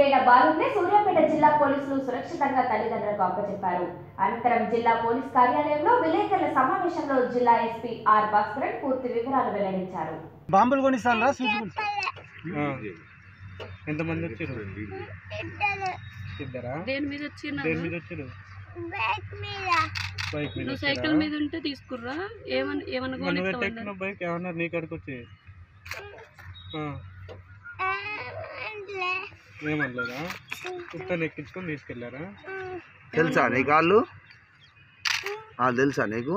గురైన బాలుడిని సూర్యాపేట జిల్లా పోలీసులు సురక్షితంగా తల్లిదండ్రులకు అప్పచెప్పారు అనంతరం జిల్లా పోలీస్ కార్యాలయంలో విలేకరుల సమావేశంలో జిల్లా ఎస్పీ ఆర్ భాస్కరన్ పూర్తి వివరాలు వెల్లడించారు బాంబులు కొనిస్తాను రా స్వీట్ ఆ. ఎంతమంది వచ్చారు ఇద్దరా దేని మీద వచ్చిన దేని మీద వచ్చారు బైక్ మీద నువ్వు వచ్చారా? సైకిల్ మీద ఉంటే తీసుకుర్రా ఏమని ఏమన్నా మరి నువ్వు కొనిస్తావా ఎట్లా బైక్ ఏమన్నారు నీ కాడికి వచ్చి ఆ. ఏమనలేదా కుక్కని ఎక్కించుకొని తీసుకెళ్ళారా తెలుసా నీకు వాళ్ళు ఆ, తెలుసా నీకు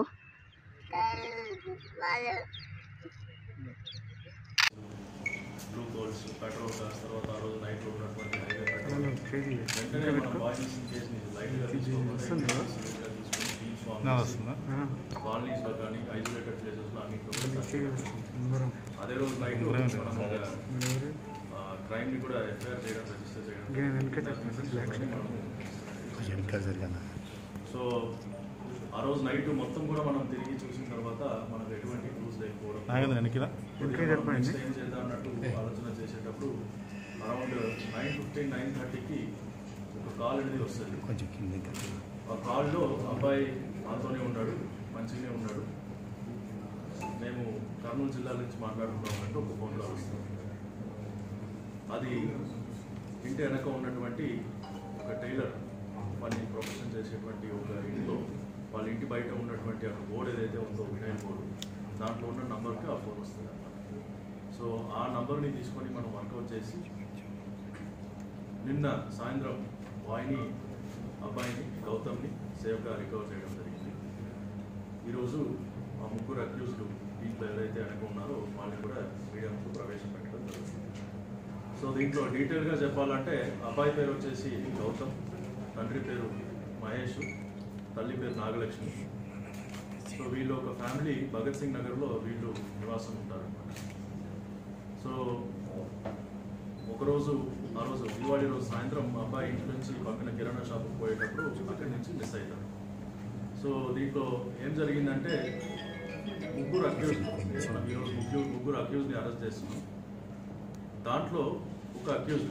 గ్లూకోజ్ పెట్రోల్ కాస్ తర్వాత ఆ రోజు నైట్లో ఉన్నటువంటి హైవే పెట్రోల్ వెంటనే మన బాయ్స్ కేసుని లైట్గా తీసుకోకుండా సీరియస్గా తీసుకొని టీమ్స్ కాలనీస్లో కానీ ఐసోలేటెడ్ ప్లేసెస్లో అన్నింటిలో కూడా తీసుకెళ్ళాం. అదే రోజు నైట్ మనం క్రైమ్ని కూడా ఎఫ్ఐఆర్ చేయడం రిజిస్టర్ చేయడం మనము సో ఆ రోజు నైట్ మొత్తం కూడా మనం తిరిగి చూసిన తర్వాత మనకు ఎటువంటి క్లూస్ లేకపోవడం నెక్స్ట్ ఏం చేద్దాం అన్నట్టు ఆలోచన చేసేటప్పుడు అరౌండ్ నైన్ ఫిఫ్టీన్ నైన్ థర్టీకి ఒక కాల్ అనేది వస్తుంది ఆ కాల్లో అబ్బాయి మాతోనే ఉన్నాడు మంచిగానే ఉన్నాడు మేము కర్నూలు జిల్లా నుంచి మాట్లాడుతున్నాం అంటే ఒక ఫోన్ కాల్ వస్తుంది అది ఇంటి వెనక ఉన్నటువంటి ఒక టైలర్ పని ప్రొఫెషన్ చేసేటువంటి ఒక ఇంట్లో వాళ్ళ ఇంటి బయట ఉన్నటువంటి ఆ బోర్డు ఏదైతే ఉందో వినైల్ బోర్డు దాంట్లో ఉన్న నంబర్కి ఆ ఫోన్ వస్తుంది అన్నమాట సో ఆ నంబర్ని తీసుకొని మనం వర్కౌట్ చేసి నిన్న సాయంత్రం వాయిని అబ్బాయిని గౌతమ్ని సేఫ్గా రికవర్ చేయడం జరిగింది ఈరోజు ఆ ముగ్గురు అక్యూజ్లు దీంట్లో ఎవరైతే వెనక ఉన్నారో వాళ్ళని కూడా మీడియా ముందు ప్రవేశపెట్టడం జరుగుతుంది సో దీంట్లో డీటెయిల్గా చెప్పాలంటే అబ్బాయి పేరు వచ్చేసి గౌతమ్ తండ్రి పేరు మహేష్ తల్లి పేరు నాగలక్ష్మి సో వీళ్ళు ఒక ఫ్యామిలీ భగత్ సింగ్ నగర్లో వీళ్ళు నివాసం ఉంటారు సో ఒకరోజు ఆ రోజు దివాళీ రోజు సాయంత్రం మా అబ్బాయి ఇంటి నుంచి పక్కన కిరాణా షాప్కి పోయేటప్పుడు అక్కడి నుంచి మిస్ అవుతాడు సో దీంట్లో ఏం జరిగిందంటే ముగ్గురు అక్యూజ్ మనం ఈరోజు ముగ్గురు ముగ్గురు అక్యూజ్ని అరెస్ట్ చేస్తున్నాం దాంట్లో ఒక అక్యూజ్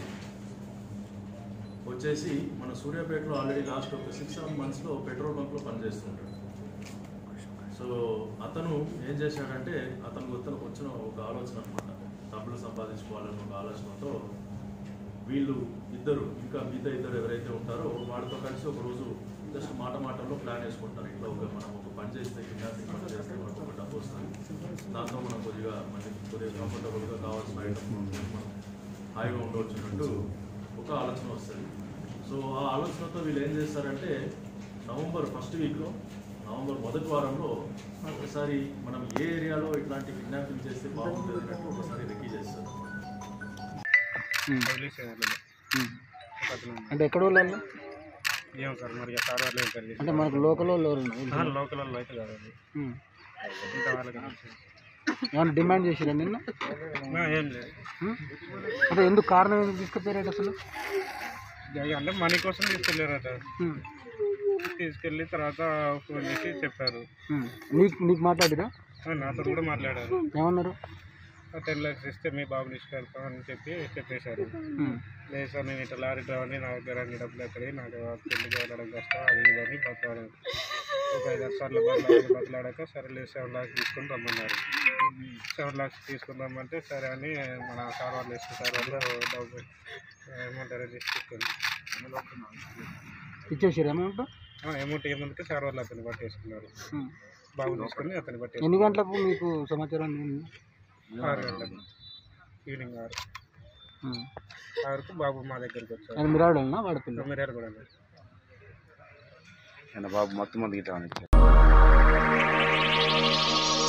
వచ్చేసి మన సూర్యాపేటలో ఆల్రెడీ లాస్ట్ ఒక సిక్స్ సెవెన్ మంత్స్లో పెట్రోల్ బంక్లో పనిచేస్తుంటాడు సో అతను ఏం చేశాడంటే అతను అతను వచ్చిన ఒక ఆలోచన అనమాట డబ్బులు సంపాదించుకోవాలని ఒక ఆలోచనతో వీళ్ళు ఇద్దరు ఇంకా మిగతా ఇద్దరు ఎవరైతే ఉంటారో వాళ్ళతో కలిసి ఒక రోజు జస్ట్ మాట మాటల్లో ప్లాన్ వేసుకుంటారు ఇట్లా ఒక మనం ఒక పని చేస్తే కిడ్నాపింగ్ పని చేస్తే మనకు ఒక డబ్బు వస్తుంది దాంతో మనం కొద్దిగా మనకి కొద్దిగా కంఫర్టబుల్గా కావాల్సిన ఐటమ్ మనం హాయిగా ఉండవచ్చున్నట్టు ఒక ఆలోచన వస్తుంది సో ఆ ఆలోచనతో వీళ్ళు ఏం చేస్తారంటే నవంబర్ ఫస్ట్ వీక్లో నవంబర్ మొదటి వారంలో ఒకసారి మనం ఏ ఏరియాలో ఇట్లాంటి కిడ్నాపింగ్ చేస్తే బాగుంటుంది అన్నట్టు ఒకసారి రెక్కీ చేస్తారు వదిలేసేయాలి ఒకతను అంటే ఎక్కడ వాళ్ళు ఏం సార్ మరి సార్ వాళ్ళు ఏం సార్ అంటే మనకు లోకల్ వాళ్ళు ఎవరు ఉన్నారు? లోకల్ వాళ్ళు అయితే కాదు అది ఉమ్. ఇంకా వాళ్ళకి తెలుసు. ఏమైనా డిమాండ్ చేసిరా నిన్న ఆ, ఏం లేదు ఉమ్? అంటే ఎందుకు కారణం ఎందుకు తీసుకుపోయారట అసలు ఇక అంటే మనీ కోసం తీసుకెళ్ళారట ఉమ్. తీసుకెళ్ళి తర్వాత ఫోన్ చేసి చెప్పారు ఉమ్. నీకు నీకు మాట్లాడిరా ఆ, నాతో కూడా మాట్లాడారు ఏమన్నారు టెన్ ల్యాక్స్ ఇస్తే మీ బాబుని తీసుకెళ్తాం అని చెప్పి చెప్పేశారు ఉమ్. లేదు సార్ నేను ఇట్లా లారీ డ్రైవర్ని నా దగ్గర అన్ని డబ్బులు ఎక్కడి నాకు పెళ్లికి వెళ్ళడం కష్టం అది ఇది అని బతలాడారు ఒక ఐదు ఆరు సార్లు బతలాడారు బతలాడాక సరే లేదు సెవెన్ లాక్స్ తీసుకొని రమ్మన్నారు సెవెన్ లాక్స్ తీసుకుని రమ్మంటే సరే అని మన సార్ వాళ్ళు వేసిన సార్ వాళ్ళు డబ్బు ఏమంటారు అది తీసుకొని ఇచ్చేసిరా అమౌంట్ అమౌంట్ ఏమంటే సార్ వాళ్ళు అతన్ని పట్టేసుకున్నారు ఉమ్. బాబు తీసుకొని అతన్ని ఎన్ని పట్టేసుకున్నారు గంటలకు మీకు సమాచారం అందింది? ఆరు గంటలకు ఈవినింగ్ ఆరు ఉమ్. ఆరుకు బాబు మా దగ్గరికి వచ్చారు అది మీరు ఆడాలన్నా వాడపిల్ల మిర్యాల కూడా బాబు మొత్తం మంది గిట్లా